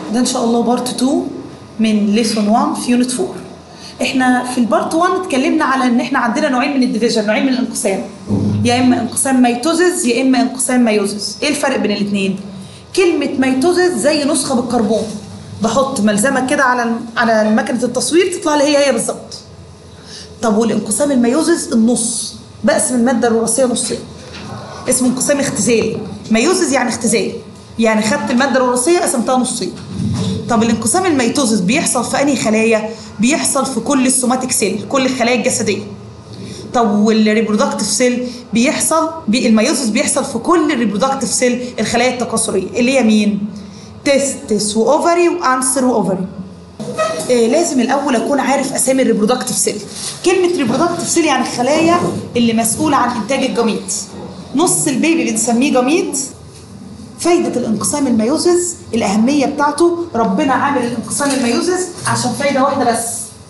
ده ان شاء الله بارت 2 من ليسون 1 في يونت 4 احنا في البارت 1 اتكلمنا على ان احنا عندنا نوعين من الديفيجن نوعين من الانقسام يا اما انقسام ميتوزز يا اما انقسام ميوزز ايه الفرق بين الاثنين كلمه ميتوزز زي نسخه بالكربون بحط ملزمه كده على على مكنه التصوير تطلع لي هي هي بالظبط طب والانقسام الميوزز النص بقسم الماده الوراثيه نصين اسمه انقسام اختزالي ميوزز يعني اختزال يعني خدت الماده الوراثيه قسمتها نصين طب الانقسام الميتوزس بيحصل في انهي خلايا بيحصل في كل السوماتيك سيل كل الخلايا الجسديه طب والريبرودكتيف سيل بيحصل بي الميوزس بيحصل في كل الريبرودكتيف سيل الخلايا التكاثريه اللي هي مين تستس واوفري وانسر واوفري إيه لازم الاول اكون عارف اسامي الريبرودكتيف سيل كلمه ريبرودكتيف سيل يعني الخلايا اللي مسؤوله عن انتاج الجميت نص البيبي بنسميه جميت فايدة الانقسام الميوزز الأهمية بتاعته ربنا عامل الانقسام الميوزز عشان فايدة واحدة بس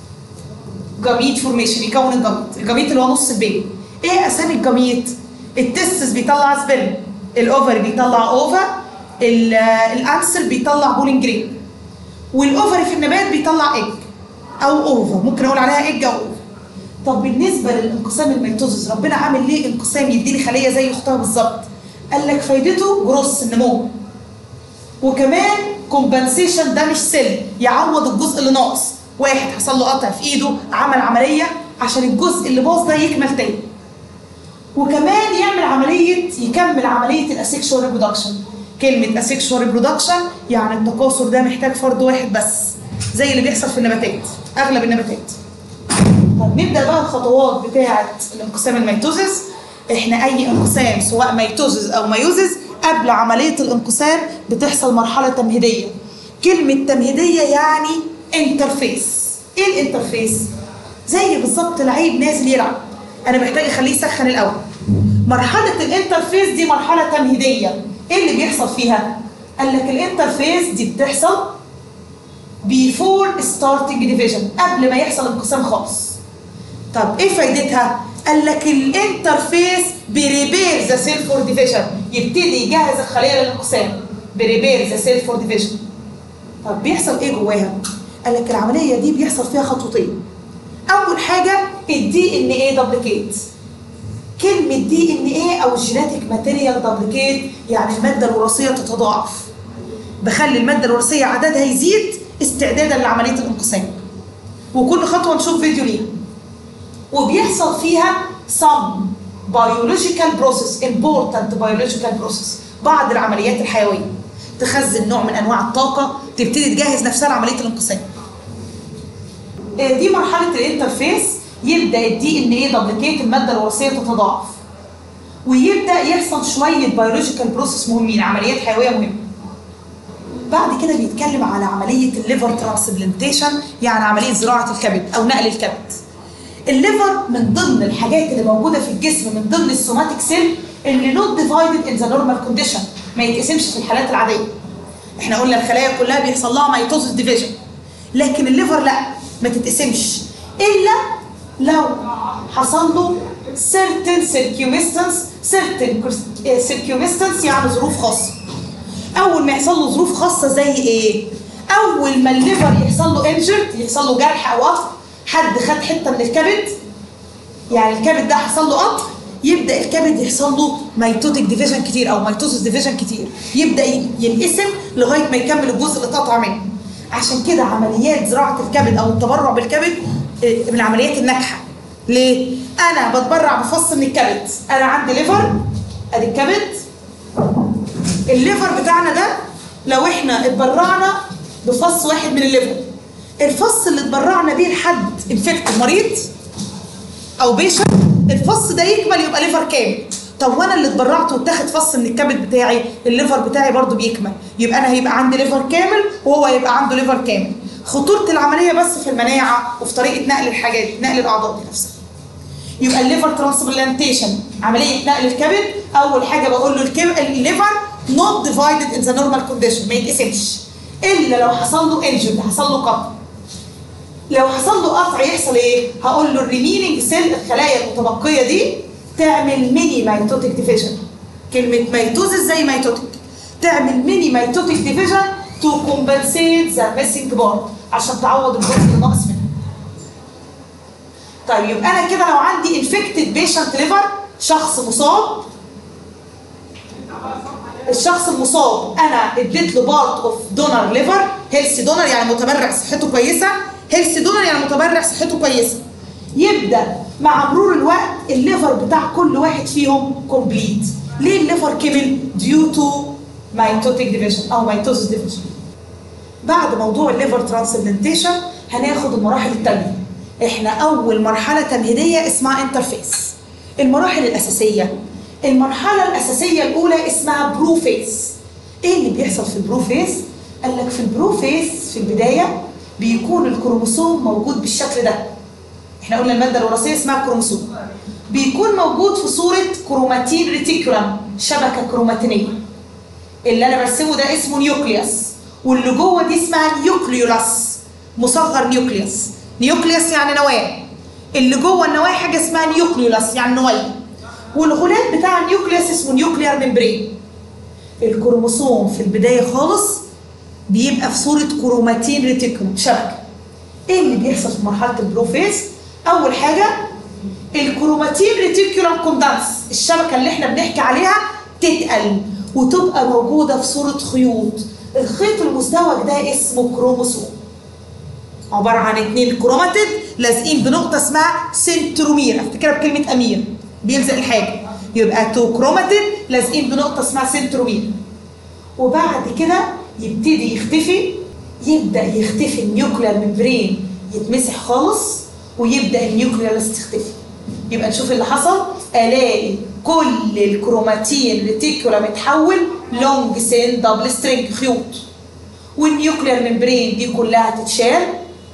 جميت فورميشن يكون الجميت الجميت اللي هو نص البيبي ايه أسامي الجميت التستس بيطلع سبرم الأوفر بيطلع أوفا الأنسر بيطلع بولين جرين والأوفر في النبات بيطلع إج أو أوفا ممكن أقول عليها إج أو أوفا طب بالنسبة للانقسام الميتوزز ربنا عامل ليه انقسام يديني خلية زي أختها بالظبط قال لك فايدته جروس النمو وكمان كومبنسيشن ده مش سيل يعوض الجزء اللي ناقص واحد حصل له قطع في ايده عمل عمليه عشان الجزء اللي باظ ده يكمل تاني وكمان يعمل عمليه يكمل عمليه الاسكشوال ريبرودكشن كلمه اسكشوال ريبرودكشن يعني التكاثر ده محتاج فرد واحد بس زي اللي بيحصل في النباتات اغلب النباتات طب نبدا بقى الخطوات بتاعه الانقسام الميتوزس احنا اي انقسام سواء ميتوزز او ميوزز قبل عمليه الانقسام بتحصل مرحله تمهيديه كلمه تمهيديه يعني انترفيس ايه الانترفيس زي بالظبط لعيب نازل يلعب انا محتاج اخليه يسخن الاول مرحله الانترفيس دي مرحله تمهيديه ايه اللي بيحصل فيها قال لك الانترفيس دي بتحصل before starting division قبل ما يحصل انقسام خالص طب ايه فايدتها قال لك الانترفيس بريبير ذا سيل فور ديفيجن يبتدي يجهز الخليه للانقسام بريبير ذا سيل فور ديفيجن طب بيحصل ايه جواها قال لك العمليه دي بيحصل فيها خطوتين اول حاجه الدي ان ايه دبليكيت كلمه دي ان ايه او الجيناتيك ماتيريال دبليكيت يعني الماده الوراثيه تتضاعف بخلي الماده الوراثيه عددها يزيد استعدادا لعمليه الانقسام وكل خطوه نشوف فيديو ليها وبيحصل فيها some biological process important biological process بعض العمليات الحيويه تخزن نوع من انواع الطاقه تبتدي تجهز نفسها لعمليه الانقسام دي مرحله الانترفيس يبدا الدي ان ايه دبليكيت الماده الوراثيه تتضاعف ويبدا يحصل شويه بيولوجيكال بروسيس مهمين عمليات حيويه مهمه بعد كده بيتكلم على عمليه الليفر ترانسبلانتيشن يعني عمليه زراعه الكبد او نقل الكبد الليفر من ضمن الحاجات اللي موجوده في الجسم من ضمن السوماتيك سيل اللي نوت ديفايدد ان ذا نورمال كونديشن ما يتقسمش في الحالات العاديه احنا قلنا الخلايا كلها بيحصل لها ميتوزس ديفيجن لكن الليفر لا ما تتقسمش الا لو حصل له certain circumstance certain circumstance يعني ظروف خاصه اول ما يحصل له ظروف خاصه زي ايه اول ما الليفر يحصل له انجرد يحصل له جرح او قطع حد خد حته من الكبد يعني الكبد ده حصل له قطع يبدا الكبد يحصل له ميتوتيك ديفيجن كتير او ميتوسيس ديفيجن كتير يبدا ينقسم لغايه ما يكمل الجزء اللي اتقطع منه عشان كده عمليات زراعه الكبد او التبرع بالكبد من العمليات الناجحه ليه انا بتبرع بفص من الكبد انا عندي ليفر ادي الكبد الليفر بتاعنا ده لو احنا اتبرعنا بفص واحد من الليفر الفص اللي اتبرعنا بيه لحد انفكت مريض او بيشنت الفص ده يكمل يبقى ليفر كامل طب وانا اللي اتبرعت واتاخد فص من الكبد بتاعي الليفر بتاعي برضو بيكمل يبقى انا هيبقى عندي ليفر كامل وهو هيبقى عنده ليفر كامل خطوره العمليه بس في المناعه وفي طريقه نقل الحاجات نقل الاعضاء دي نفسها يبقى الليفر ترانسبلانتيشن عمليه نقل الكبد اول حاجه بقول له الكب... الليفر نوت ديفايدد ان ذا نورمال كونديشن ما يتقسمش الا لو حصل له انجرد حصل له قطع لو حصل له قطع يحصل ايه؟ هقول له الريميننج سيل الخلايا المتبقيه دي تعمل ميني ميتوتيك ديفيجن كلمه ميتوزس زي ميتوتيك تعمل ميني ميتوتيك ديفيجن to compensate the missing part عشان تعوض الجزء اللي ناقص منها طيب يبقى انا كده لو عندي infected patient liver شخص مصاب الشخص المصاب انا اديت له بارت اوف دونر ليفر هيلث دونر يعني متبرع صحته كويسه هيلث دونر يعني متبرع صحته كويسه يبدا مع مرور الوقت الليفر بتاع كل واحد فيهم كومبليت ليه الليفر كمل ديو تو ميتوتيك ديفيجن او ميتوزيس ديفيجن بعد موضوع الليفر ترانسبلانتيشن هناخد المراحل التانية احنا اول مرحله تمهيديه اسمها انترفيس المراحل الاساسيه المرحله الاساسيه الاولى اسمها بروفيس ايه اللي بيحصل في البروفيس قال لك في البروفيس في البدايه بيكون الكروموسوم موجود بالشكل ده احنا قلنا الماده الوراثيه اسمها كروموسوم بيكون موجود في صوره كروماتين ريتيكولم شبكه كروماتينيه اللي انا برسمه ده اسمه نيوكليوس واللي جوه دي اسمها نيوكليولاس مصغر نيوكليوس نيوكليوس يعني نواه اللي جوه النواه حاجه اسمها نيوكليولاس يعني نواه والغلاف بتاع النيوكليوس اسمه نيوكليار ممبرين الكروموسوم في البدايه خالص بيبقى في صوره كروماتين ريتيكولم شبكه ايه اللي بيحصل في مرحله البروفيز اول حاجه الكروماتين ريتيكولم كوندانس الشبكه اللي احنا بنحكي عليها تتقل وتبقى موجوده في صوره خيوط الخيط المزدوج ده اسمه كروموسوم عباره عن اتنين كروماتيد لازقين بنقطه اسمها سنترومير افتكرها بكلمه امير بيلزق الحاجه يبقى تو كروماتيد لازقين بنقطه اسمها سنترومير وبعد كده يبتدي يختفي يبدا يختفي النيوكلير ممبرين يتمسح خالص ويبدا النيوكليرس تختفي يبقى نشوف اللي حصل الاقي كل الكروماتين ريتيكولم اتحول لونج سين دبل سترينج خيوط والنيوكلير ممبرين دي كلها تتشال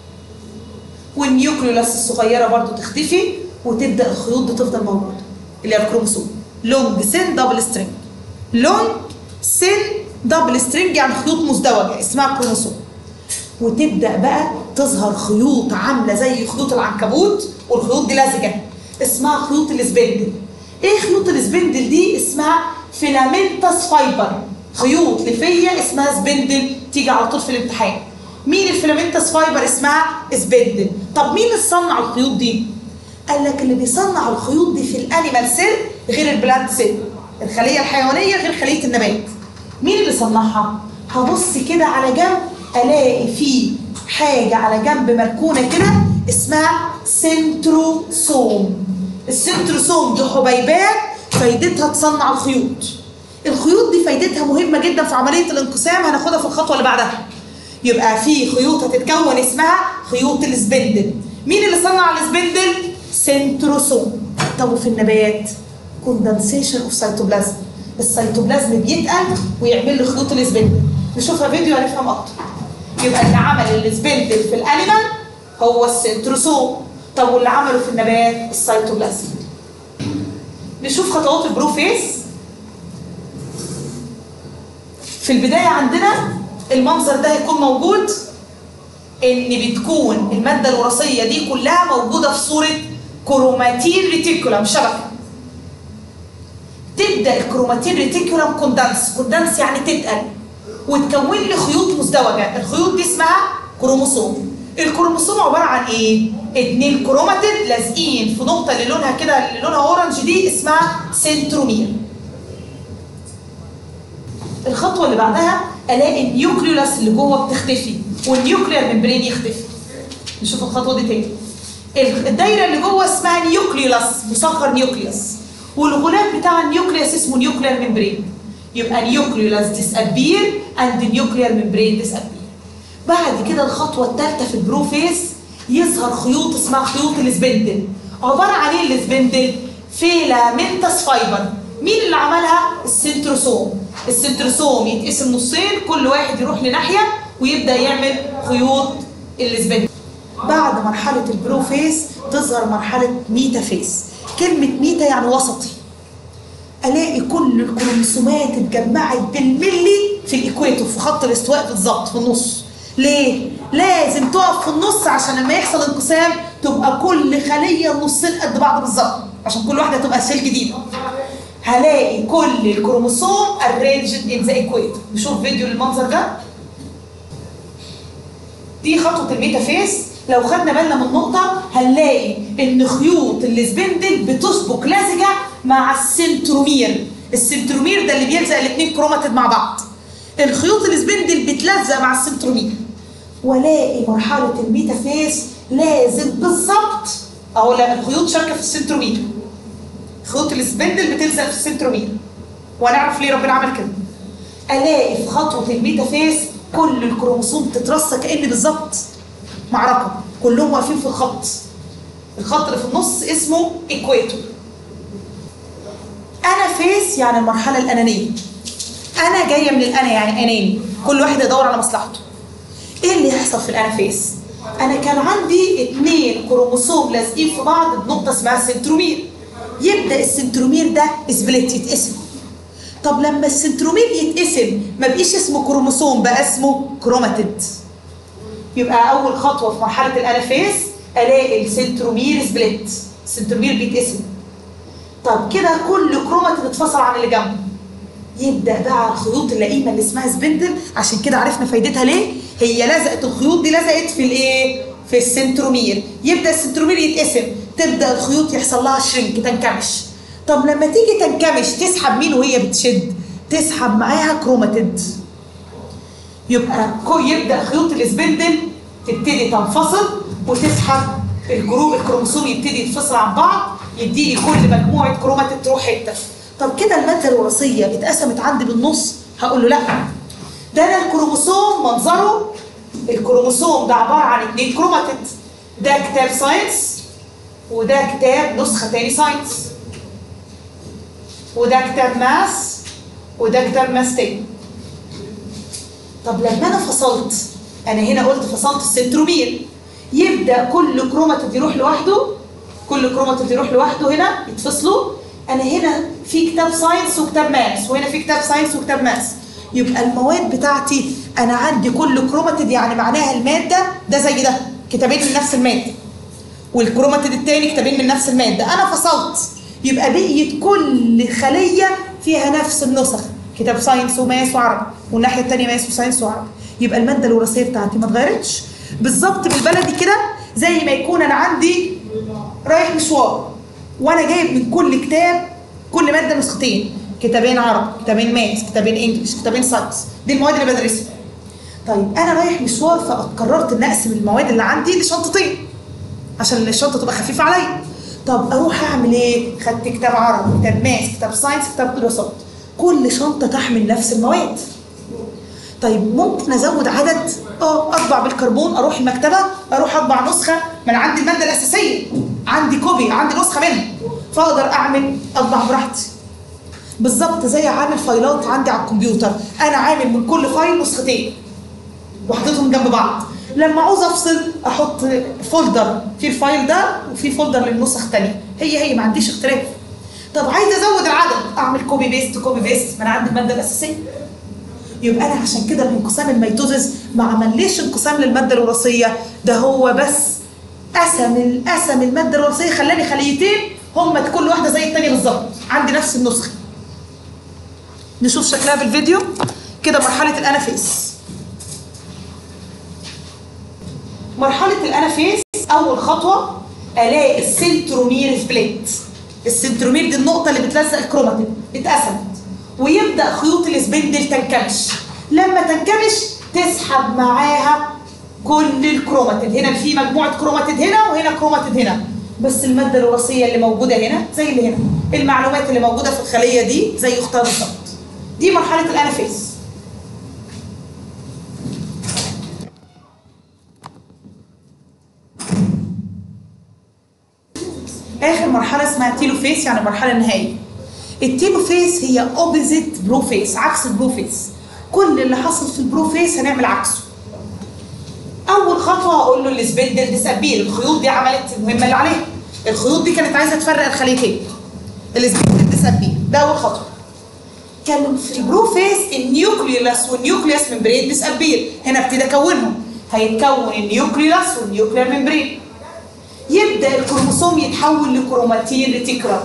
والنيوكليولاس الصغيره برضو تختفي وتبدا الخيوط دي تفضل موجوده اللي هي الكروموسوم لونج سين دبل سترينج لونج سين دبل سترينج يعني خيوط مزدوجه اسمها كروموسوم وتبدا بقى تظهر خيوط عامله زي خيوط العنكبوت والخيوط دي لزجه اسمها خيوط السبندل ايه خيوط السبندل دي اسمها فيلامنتس فايبر خيوط ليفيه اسمها سبندل تيجي على طول في الامتحان مين الفيلامنتس فايبر اسمها سبندل طب مين اللي صنع الخيوط دي قال لك اللي بيصنع الخيوط دي في الانيمال سيل غير البلانت سيل الخليه الحيوانيه غير خليه النبات مين اللي صنعها هبص كده على جنب الاقي فيه حاجه على جنب مركونه كده اسمها سنتروسوم السنتروسوم دي حبيبات فايدتها تصنع الخيوط الخيوط دي فايدتها مهمه جدا في عمليه الانقسام هناخدها في الخطوه اللي بعدها يبقى في خيوط هتتكون اسمها خيوط السبندل مين اللي صنع السبندل سنتروسوم طب وفي النبات كوندنسيشن اوف سيتوبلازم السيتوبلازم بيتقل ويعمل له خيوط السبندل نشوفها فيديو هنفهم اكتر يبقى اللي عمل السبندل في الانيمال هو السنتروسوم طب واللي عمله في النبات السيتوبلازم نشوف خطوات البروفيس في البداية عندنا المنظر ده هيكون موجود ان بتكون المادة الوراثية دي كلها موجودة في صورة كروماتين ريتيكولم شبكة تبدأ الكروماتين ريتيكولم كوندنس كوندنس يعني تتقل وتكون لي خيوط مزدوجة الخيوط دي اسمها كروموسوم الكروموسوم عبارة عن ايه؟ اتنين كروماتيد لازقين في نقطة اللي لونها كده اللي لونها اورنج دي اسمها سنترومير الخطوة اللي بعدها الاقي النيوكليولاس اللي جوه بتختفي والنيوكلير ممبرين يختفي نشوف الخطوة دي تاني الدايرة اللي جوه اسمها نيوكليولاس مصغر نيوكليوس والغلاف بتاع النيوكليوس اسمه نيوكلير ممبرين يبقى نيوكليولاس ديسابير اند نيوكلير ممبرين ديسابير بعد كده الخطوه الثالثه في البروفيس يظهر خيوط اسمها خيوط السبندل عباره عن ايه السبندل فيلامنتس فايبر مين اللي عملها السنتروسوم السنتروسوم يتقسم نصين كل واحد يروح لناحيه ويبدا يعمل خيوط السبندل بعد مرحله البروفيس تظهر مرحله ميتافيس كلمه ميتا يعني وسطي الاقي كل الكروموسومات اتجمعت بالملي في الايكويتور في خط الاستواء بالظبط في النص ليه؟ لازم تقف في النص عشان لما يحصل انقسام تبقى كل خليه النصين قد بعض بالظبط عشان كل واحده تبقى سيل جديده. هلاقي كل الكروموسوم arranged in the equator نشوف فيديو للمنظر ده دي خطوه الميتافيز لو خدنا بالنا من نقطه هنلاقي ان خيوط السبندل بتسبق لزجه مع السنترومير السنترومير ده اللي بيلزق الاثنين كروماتيد مع بعض الخيوط السبندل بتلزق مع السنترومير والاقي مرحله الميتافيز لازم بالظبط اهو لا الخيوط شاركه في السنترومير خيوط السبندل بتلزق في السنترومير وهنعرف ليه ربنا عمل كده الاقي في خطوه الميتافيز كل الكروموسوم تترص كان بالظبط معركه كلهم واقفين في الخط الخط اللي في النص اسمه ايكويتور انا فيس يعني المرحله الانانيه انا جايه من الانا يعني اناني كل واحد يدور على مصلحته ايه اللي يحصل في الانافيس انا كان عندي اتنين كروموسوم لازقين في بعض بنقطه اسمها سنترومير يبدا السنترومير ده سبليت يتقسم طب لما السنترومير يتقسم ما بقيش اسمه كروموسوم بقى اسمه كروماتيد يبقى اول خطوه في مرحله الانافيس الاقي السنترومير سبليت السنترومير بيتقسم طب كده كل كروماتيد اتفصل عن اللي جنبه يبدا بقى الخيوط اللئيمه اللي اسمها سبندل عشان كده عرفنا فايدتها ليه هي لزقت الخيوط دي لزقت في الايه في السنترومير يبدا السنترومير يتقسم تبدا الخيوط يحصل لها شرينك تنكمش طب لما تيجي تنكمش تسحب مين وهي بتشد تسحب معاها كروماتيد يبقى كو يبدا خيوط السبندل تبتدي تنفصل وتسحب الجروب الكروموسوم يبتدي يتفصل عن بعض يديني كل مجموعه كروماتيد تروح حته طب كده الماده الوراثيه اتقسمت عندي بالنص هقول له لا ده انا الكروموسوم منظره الكروموسوم ده عباره عن اتنين كروماتيد ده كتاب ساينس وده كتاب نسخه تاني ساينس وده كتاب ماس وده كتاب ماس تاني طب لما انا فصلت انا هنا قلت فصلت السنترومير يبدا كل كروماتيد يروح لوحده كل كروماتيد يروح لوحده هنا يتفصلوا انا هنا في كتاب ساينس وكتاب ماس وهنا في كتاب ساينس وكتاب ماس يبقى المواد بتاعتي انا عندي كل كروماتيد يعني معناها الماده ده زي ده كتابين من نفس الماده والكروماتيد التاني كتابين من نفس الماده انا فصلت يبقى بقيت كل خليه فيها نفس النسخ كتاب ساينس وماس وعربي والناحيه الثانيه ماس وساينس وعربي يبقى الماده الوراثيه بتاعتي ما اتغيرتش بالظبط بالبلدي كده زي ما يكون انا عندي رايح مشوار وانا جايب من كل كتاب كل ماده نسختين كتابين عربي كتابين ماس كتابين انجلش كتابين ساينس دي المواد اللي بدرسها طيب انا رايح مشوار فقررت ان اقسم المواد اللي عندي لشنطتين عشان الشنطه تبقى خفيفه عليا طب اروح اعمل ايه خدت كتاب عربي كتاب ماس كتاب ساينس كتاب دراسات كل شنطه تحمل نفس المواد طيب ممكن ازود عدد اه اطبع بالكربون اروح المكتبه اروح اطبع نسخه ما انا عندي الماده الاساسيه عندي كوبي عندي نسخه منها فاقدر اعمل اطبع براحتي بالظبط زي عامل فايلات عندي على الكمبيوتر انا عامل من كل فايل نسختين وحطيتهم جنب بعض لما عاوز افصل احط فولدر في الفايل ده وفي فولدر للنسخ تانية هي هي ما عنديش اختلاف طب عايز ازود العدد اعمل كوبي بيست كوبي بيست ما انا عندي الماده الاساسيه يبقى انا عشان كده الانقسام الميتوزس ما عمليش انقسام للماده الوراثيه ده هو بس قسم قسم الماده الوراثيه خلاني خليتين هم كل واحده زي الثانيه بالظبط عندي نفس النسخه نشوف شكلها في الفيديو كده مرحله الانافيس مرحله الانافيس اول خطوه الاقي السنترومير سبليت السنترومير دي النقطه اللي بتلزق الكروماتين اتقسمت ويبدا خيوط السبندل تنكمش لما تنكمش تسحب معاها كل الكروماتيد هنا في مجموعه كروماتيد هنا وهنا كروماتيد هنا بس الماده الوراثيه اللي موجوده هنا زي اللي هنا المعلومات اللي موجوده في الخليه دي زي اختها بالظبط دي مرحله الانافيس اخر مرحله اسمها تيلوفيس يعني المرحله النهائيه التيلوفيس هي اوبوزيت بروفيس عكس البروفيس كل اللي حصل في البروفيس هنعمل عكسه اول خطوه هقول له السبندل ديسابير الخيوط دي عملت المهمه اللي عليها الخيوط دي كانت عايزه تفرق الخليتين السبندل ديسابير ده اول خطوه كان في البروفيس النيوكليولاس والنيوكليوس ممبرين ديسابير هنا ابتدي اكونهم هيتكون النيوكليولاس والنيوكلير ممبرين يبدا الكروموسوم يتحول لكروماتين ريتيكولار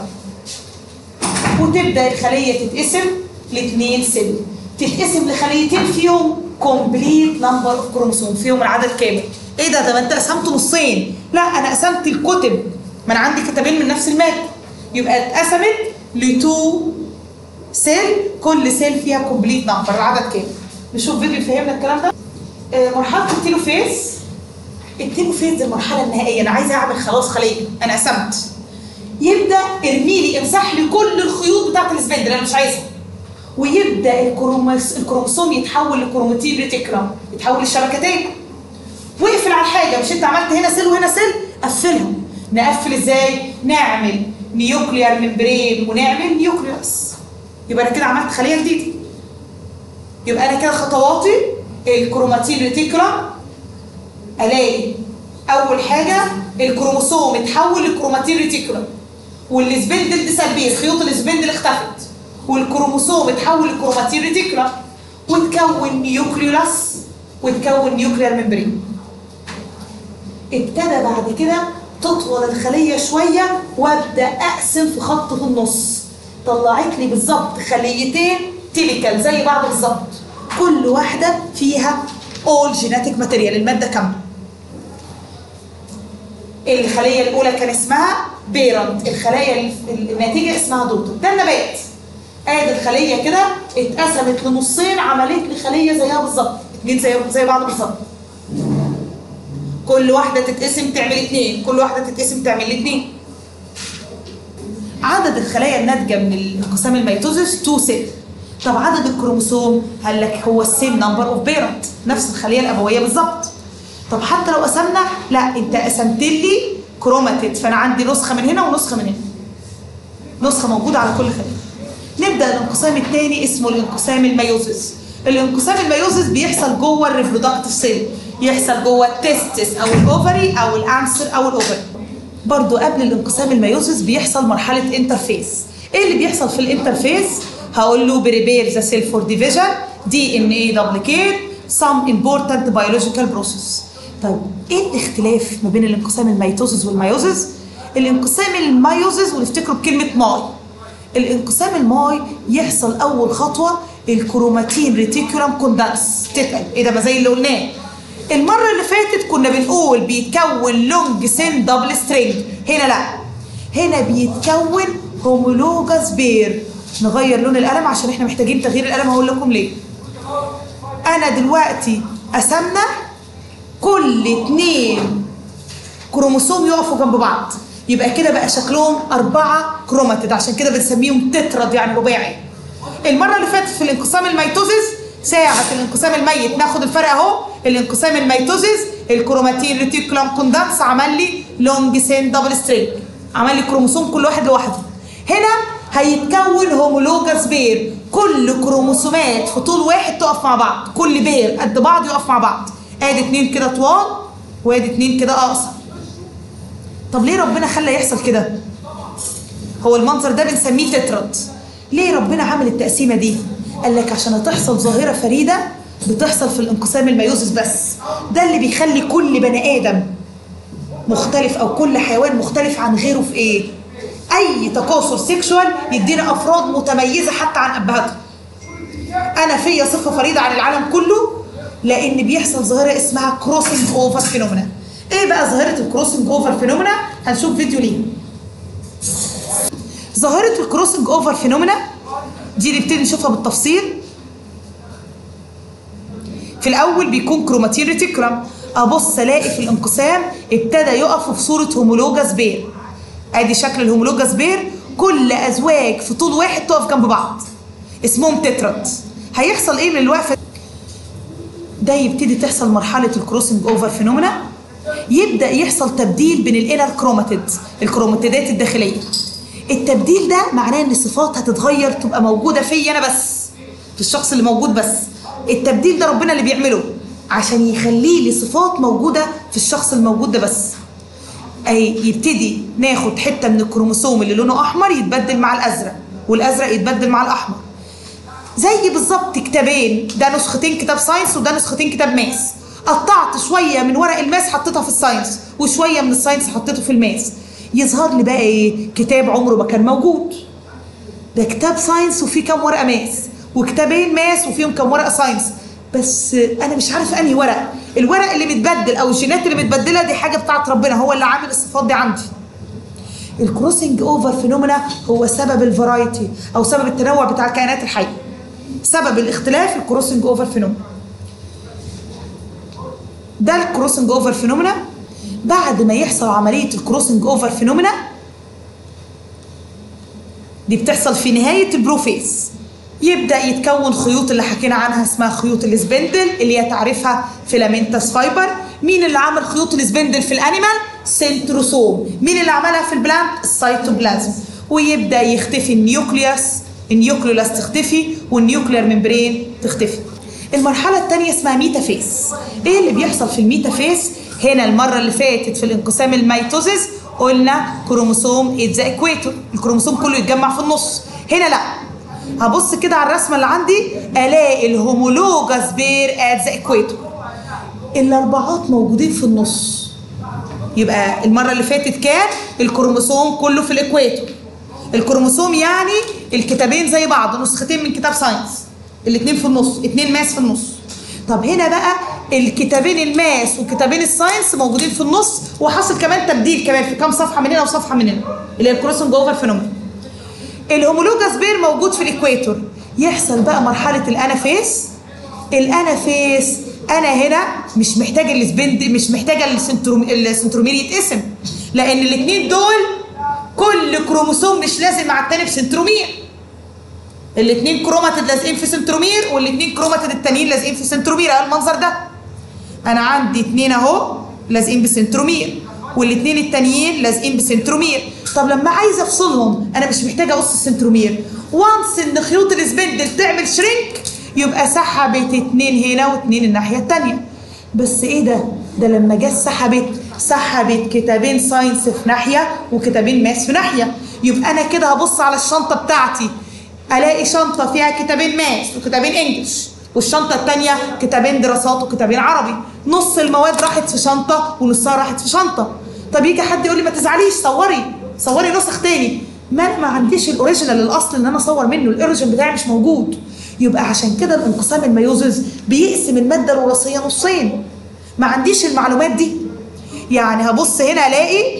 وتبدا الخليه تتقسم لاثنين سل تتقسم لخليتين فيهم كومبليت نمبر اوف كروموسوم فيهم العدد كامل ايه ده ده ما انت قسمته نصين لا انا قسمت الكتب ما انا عندي كتابين من نفس الماده يبقى اتقسمت لتو سيل كل سيل فيها كومبليت نمبر العدد كامل نشوف فيديو يفهمنا الكلام ده آه، مرحله التيلوفيز التيلوفيز دي المرحله النهائيه انا عايزه اعمل خلاص خليه انا قسمت يبدا ارمي لي امسح لي كل الخيوط بتاعت السبندل انا مش عايزها ويبدا الكروموس الكروموسوم يتحول لكروماتين ريتيكولم يتحول لشبكتين واقفل على الحاجه مش انت عملت هنا سيل وهنا سيل قفلهم نقفل ازاي نعمل نيوكليار ممبرين ونعمل نيوكليوس يبقى انا كده عملت خليه جديده يبقى انا كده خطواتي الكروماتين ريتيكولم الاقي اول حاجه الكروموسوم اتحول لكروماتين ريتيكولم والسبندل ديسابير خيوط السبندل اختفت والكروموسوم اتحول لكروماتين ريتيكولم وتكون نيوكليولاس وتكون نيوكليار ممبرين ابتدى بعد كده تطول الخليه شويه وابدا اقسم في خط في النص طلعت لي بالظبط خليتين تيبيكال زي بعض بالظبط كل واحده فيها اول جيناتيك ماتيريال الماده كامله الخليه الاولى كان اسمها بيرنت الخلايا الناتجه اسمها دوتو ده النبات ادي الخليه كده اتقسمت لنصين عملت لي خليه زيها بالظبط اتنين زي زي بعض بالظبط كل واحده تتقسم تعمل اتنين كل واحده تتقسم تعمل اتنين عدد الخلايا الناتجه من الانقسام الميتوزيس 2 سيل طب عدد الكروموسوم قال لك هو السيم نمبر اوف بيرنت نفس الخليه الابويه بالظبط طب حتى لو قسمنا لا انت قسمت لي كروماتيد فانا عندي نسخه من هنا ونسخه من هنا نسخه موجوده على كل خليه نبدا الانقسام الثاني اسمه الانقسام الميوزيس الانقسام الميوزيس بيحصل جوه الريبرودكتيف سيل يحصل جوه التستس او الاوفري او الانسر او الاوفري برضو قبل الانقسام الميوزيس بيحصل مرحله انترفيس ايه اللي بيحصل في الانترفيس هقول له بريبير ذا سيل فور ديفيجن دي ان اي دوبليكيت some important biological process طيب ايه الاختلاف ما بين الانقسام الميتوزيس والميوزيس الانقسام الميوزيس ونفتكره بكلمه ماي الانقسام الماي يحصل اول خطوه الكروماتين ريتيكولم كوندنس تتقل ايه ده ما زي اللي قلناه المره اللي فاتت كنا بنقول بيتكون لونج سين دبل سترينج هنا لا هنا بيتكون هومولوجاس بير نغير لون القلم عشان احنا محتاجين تغيير القلم هقول لكم ليه انا دلوقتي قسمنا كل اتنين كروموسوم يقفوا جنب بعض يبقى كده بقى شكلهم أربعة كروماتيد عشان كده بنسميهم تترد يعني رباعي المرة اللي فاتت في الانقسام الميتوزيس ساعة الانقسام الميت ناخد الفرق اهو الانقسام الميتوزيس الكروماتين ريتيكولم كوندنس عمل لي لونج سين دبل سترينج عمل لي كروموسوم كل واحد لوحده هنا هيتكون هومولوجاس بير كل كروموسومات في طول واحد تقف مع بعض كل بير قد بعض يقف مع بعض ادي اتنين كده طوال وادي اتنين كده اقصر طب ليه ربنا خلى يحصل كده هو المنظر ده بنسميه تترد ليه ربنا عمل التقسيمه دي قال لك عشان هتحصل ظاهره فريده بتحصل في الانقسام الميوزيس بس ده اللي بيخلي كل بني ادم مختلف او كل حيوان مختلف عن غيره في ايه اي تكاثر سيكشوال يدينا افراد متميزه حتى عن ابهاتهم انا فيا صفه فريده عن العالم كله لان بيحصل ظاهره اسمها كروسنج اوفر فينومينا ايه بقى ظاهره الكروسنج اوفر فينومينا هنشوف فيديو ليه ظاهره الكروسنج اوفر فينومينا دي نبتدي نشوفها بالتفصيل في الاول بيكون كروماتين ريتيكولم ابص الاقي في الانقسام ابتدى يقف في صوره هومولوجاس بير ادي شكل الهومولوجاس بير كل ازواج في طول واحد تقف جنب بعض اسمهم تترد هيحصل ايه من الوقفه ده يبتدي تحصل مرحله الكروسنج اوفر فينومينا يبدا يحصل تبديل بين الانر كروماتيد الكروماتيدات الداخليه التبديل ده معناه ان الصفات هتتغير تبقى موجوده فيا انا بس في الشخص اللي موجود بس التبديل ده ربنا اللي بيعمله عشان يخليه لي صفات موجوده في الشخص الموجود ده بس اي يبتدي ناخد حته من الكروموسوم اللي لونه احمر يتبدل مع الازرق والازرق يتبدل مع الاحمر زي بالظبط كتابين ده نسختين كتاب ساينس وده نسختين كتاب ماس قطعت شويه من ورق الماس حطيتها في الساينس وشويه من الساينس حطيته في الماس يظهر لي بقى ايه كتاب عمره ما كان موجود ده كتاب ساينس وفيه كام ورقه ماس وكتابين ماس وفيهم كام ورقه ساينس بس انا مش عارف انهي ورق الورق اللي متبدل او الجينات اللي متبدله دي حاجه بتاعت ربنا هو اللي عامل الصفات دي عندي الكروسنج اوفر فينومينا هو سبب الفرايتي او سبب التنوع بتاع الكائنات الحيه سبب الاختلاف الكروسنج اوفر فينومينا ده الكروسنج اوفر فينومينا بعد ما يحصل عمليه الكروسنج اوفر فينومينا دي بتحصل في نهايه البروفيس يبدا يتكون خيوط اللي حكينا عنها اسمها خيوط السبندل اللي هي تعرفها فيلامنتس فايبر مين اللي عمل خيوط السبندل في الانيمال سنتروسوم مين اللي عملها في البلانت السيتوبلازم ويبدا يختفي النيوكليوس النيوكليولاس تختفي والنيوكلير ممبرين تختفي المرحله الثانيه اسمها ميتافيز ايه اللي بيحصل في الميتافيز هنا المره اللي فاتت في الانقسام الميتوزيس قلنا كروموسوم ات ذا اكويتور الكروموسوم كله يتجمع في النص هنا لا هبص كده على الرسمه اللي عندي الاقي الهومولوجاس بير ات ذا اكويتور الاربعات موجودين في النص يبقى المره اللي فاتت كان الكروموسوم كله في الاكويتور الكروموسوم يعني الكتابين زي بعض نسختين من كتاب ساينس الاثنين في النص اثنين ماس في النص طب هنا بقى الكتابين الماس وكتابين الساينس موجودين في النص وحصل كمان تبديل كمان في كام صفحه من هنا وصفحه من هنا اللي هي الكروسنج اوفر فينومين الهومولوجاس بير موجود في الاكويتور يحصل بقى مرحله الانافيس الانافيس انا هنا مش محتاجه السبند مش محتاجه السنتروم السنترومير يتقسم لان الاثنين دول كل كروموسوم مش لازم مع التاني في سنترومير الاثنين كروماتيد لازقين في سنترومير والاثنين كروماتيد التانيين لازقين في سنترومير اهو المنظر ده انا عندي اثنين اهو لازقين بسنترومير والاثنين التانيين لازقين بسنترومير طب لما عايزه افصلهم انا مش محتاجه اقص السنترومير وانس ان خيوط السبندل تعمل شرينك يبقى سحبت اتنين هنا واتنين الناحيه التانيه بس ايه ده ده لما جت سحبت سحبت كتابين ساينس في ناحيه وكتابين ماس في ناحيه يبقى انا كده هبص على الشنطه بتاعتي الاقي شنطه فيها كتابين ماس وكتابين انجلش والشنطه الثانيه كتابين دراسات وكتابين عربي نص المواد راحت في شنطه ونصها راحت في شنطه طب يجي حد يقول لي ما تزعليش صوري صوري نسخ تاني ما انا ما عنديش الاوريجينال الاصل ان انا اصور منه الاوريجين بتاعي مش موجود يبقى عشان كده الانقسام الميوزز بيقسم الماده الوراثيه نصين ما عنديش المعلومات دي يعني هبص هنا الاقي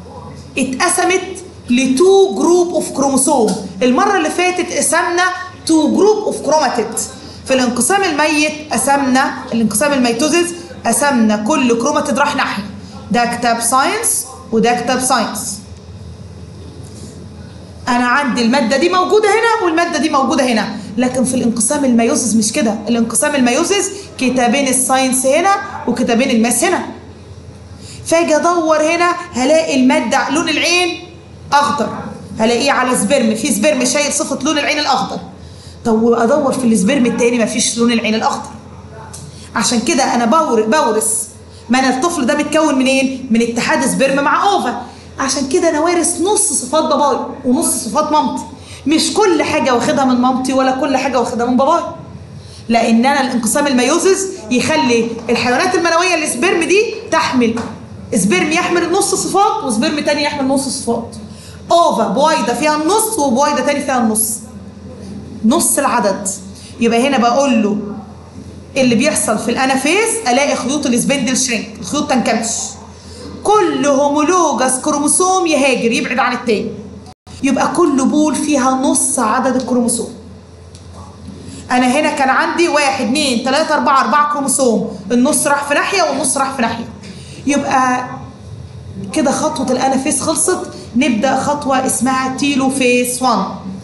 اتقسمت لتو جروب اوف كروموسوم المره اللي فاتت قسمنا تو جروب اوف كروماتيد في الانقسام الميت قسمنا الانقسام الميتوزيس قسمنا كل كروماتيد راح ناحيه ده كتاب ساينس وده كتاب ساينس انا عندي الماده دي موجوده هنا والماده دي موجوده هنا لكن في الانقسام الميوزيس مش كده الانقسام الميوزيس كتابين الساينس هنا وكتابين الماس هنا فاجي ادور هنا هلاقي الماده لون العين اخضر هلاقيه على سبرم في سبرم شايل صفه لون العين الاخضر طب ادور في السبرم التاني مفيش لون العين الاخضر عشان كده انا بورث ما انا الطفل ده متكون منين من اتحاد سبرم مع اوفا عشان كده انا وارث نص صفات باباي ونص صفات مامتي مش كل حاجه واخدها من مامتي ولا كل حاجه واخدها من باباي لان انا الانقسام الميوزز يخلي الحيوانات المنويه السبرم دي تحمل سبرم يحمل نص صفات وسبرم تاني يحمل نص صفات اوفا بويضه فيها النص وبويضه تاني فيها النص نص العدد يبقى هنا بقول له اللي بيحصل في الانافيز الاقي خيوط السبندل شرينك الخيوط تنكمش كل هومولوجاس كروموسوم يهاجر يبعد عن التاني يبقى كل بول فيها نص عدد الكروموسوم انا هنا كان عندي واحد اتنين تلاته اربعه اربعه كروموسوم النص راح في ناحيه والنص راح في ناحيه يبقى كده خطوه الانافيز خلصت نبدا خطوه اسمها تيلو فيس 1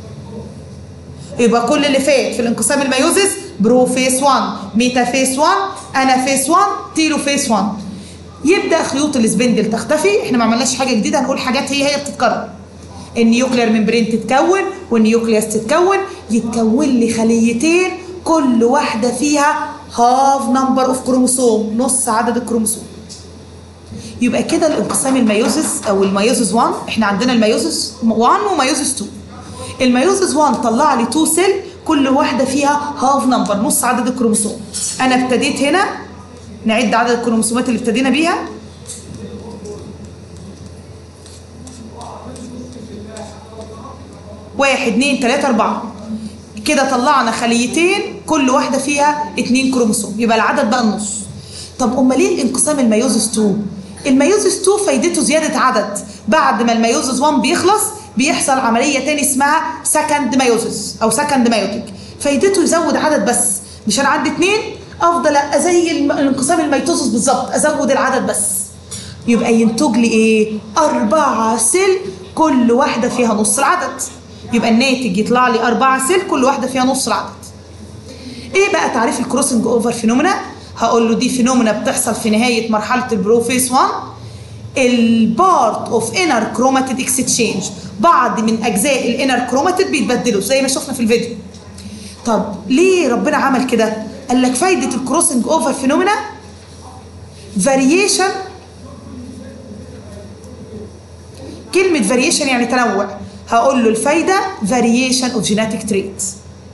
يبقى كل اللي فات في الانقسام الميوزيس برو فيس 1 ميتا فيس 1 انا فيس 1 تيلو فيس 1 يبدا خيوط السبندل تختفي احنا ما عملناش حاجه جديده هنقول حاجات هي هي بتتكرر النيوكلير ممبرين تتكون والنيوكليوس تتكون يتكون لي خليتين كل واحده فيها هاف نمبر اوف كروموسوم نص عدد الكروموسوم يبقى كده الانقسام الميوزس او الميوزس 1 احنا عندنا الميوزس 1 وميوزس 2 الميوزس 1 طلع لي 2 سيل كل واحده فيها هاف نمبر نص عدد الكروموسوم انا ابتديت هنا نعد عدد الكروموسومات اللي ابتدينا بيها واحد اتنين تلاتة أربعة كده طلعنا خليتين كل واحده فيها اتنين كروموسوم يبقى العدد بقى النص طب امال ليه الانقسام الميوزس 2 الميوزس 2 فايدته زياده عدد بعد ما الميوزس 1 بيخلص بيحصل عمليه تاني اسمها سكند ميوزس او سكند مايوتيك فايدته يزود عدد بس مش انا عندي اتنين افضل زي الم- الانقسام الميتوزس بالظبط ازود العدد بس يبقى ينتج لي ايه أربعة سيل كل واحدة فيها نص العدد يبقى الناتج يطلع لي أربعة سيل كل واحدة فيها نص العدد ايه بقى تعريف الكروسنج اوفر فينومينا هقول له دي فينومينا بتحصل في نهاية مرحلة البروفيس 1 البارت اوف انر كروماتيد اكستشينج بعض من اجزاء الانر كروماتيد بيتبدلوا زي ما شفنا في الفيديو طب ليه ربنا عمل كده قال لك فايدة الكروسنج اوفر فينومينا فاريشن كلمة فاريشن يعني تنوع هقول له الفايدة فاريشن اوف جيناتيك تريت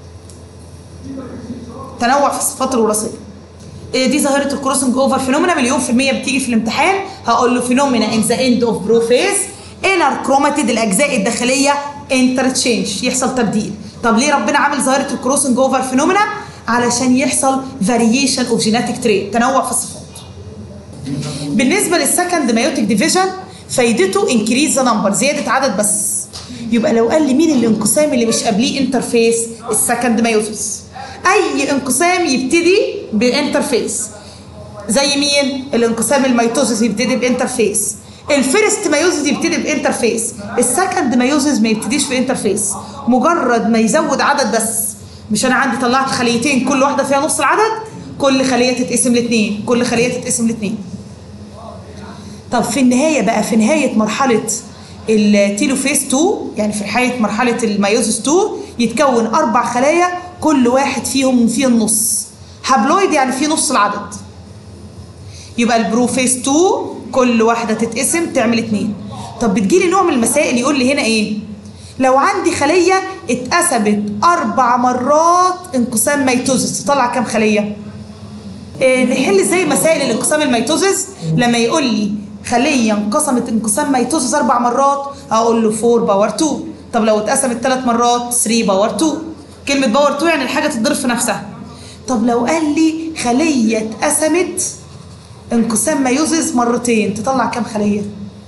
تنوع في الصفات الوراثية إيه دي ظاهرة الكروسنج اوفر فينومينا مليون في المية بتيجي في الامتحان هقول له فينومينا ان ذا اند اوف بروفيس انر كروماتيد الاجزاء الداخلية انترتشينج يحصل تبديل طب ليه ربنا عامل ظاهرة الكروسنج اوفر فينومينا علشان يحصل فاريشن اوف جيناتيك تريت تنوع في الصفات بالنسبه للسكند مايوتيك ديفيجن فايدته انكريز ذا نمبر زياده عدد بس يبقى لو قال لي مين الانقسام اللي مش قبليه انترفيس السكند مايوسيس اي انقسام يبتدي بانترفيس زي مين الانقسام الميتوزيس يبتدي بانترفيس الفيرست مايوزيس يبتدي بانترفيس السكند مايوزيس ما يبتديش في انترفيس مجرد ما يزود عدد بس مش انا عندي طلعت خليتين كل واحده فيها نص العدد كل خليه تتقسم لاثنين كل خليه تتقسم لاثنين طب في النهايه بقى في نهايه مرحله التيلوفيس 2 يعني في نهايه مرحله الميوزيس 2 يتكون اربع خلايا كل واحد فيهم فيه النص هابلويد يعني فيه نص العدد يبقى البروفيس 2 كل واحده تتقسم تعمل اتنين طب بتجيلي نوع من المسائل يقول لي هنا ايه لو عندي خليه اتقسمت اربع مرات انقسام ميتوزيس تطلع كام خليه إيه نحل ازاي مسائل الانقسام الميتوزيس لما يقول لي خليه انقسمت انقسام ميتوزيس اربع مرات اقول له 4 باور 2 طب لو اتقسمت ثلاث مرات 3 باور 2 كلمه باور 2 يعني الحاجه تتضرب في نفسها طب لو قال لي خليه اتقسمت انقسام ميوزيس مرتين تطلع كام خليه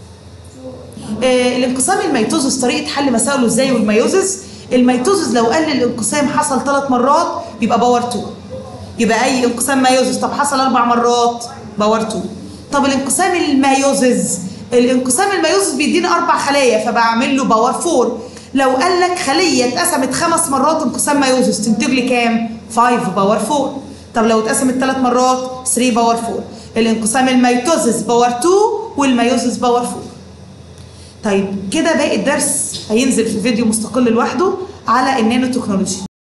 آه الانقسام الميتوزيس طريقه حل مسائله ازاي والميوزيس الميتوزيس لو قال لي الانقسام حصل ثلاث مرات يبقى باور 2 يبقى اي انقسام ميوزيس طب حصل اربع مرات باور 2 طب الانقسام الميوزيس الانقسام الميوزيس بيديني اربع خلايا فبعمل له باور 4 لو قال لك خليه اتقسمت خمس مرات انقسام ميوزيس تنتج لي كام 5 باور 4 طب لو اتقسمت ثلاث مرات 3 باور 4 الانقسام الميتوزيس باور 2 والميوزيس باور 4 طيب كده باقي الدرس هينزل في فيديو مستقل لوحده على النانو تكنولوجي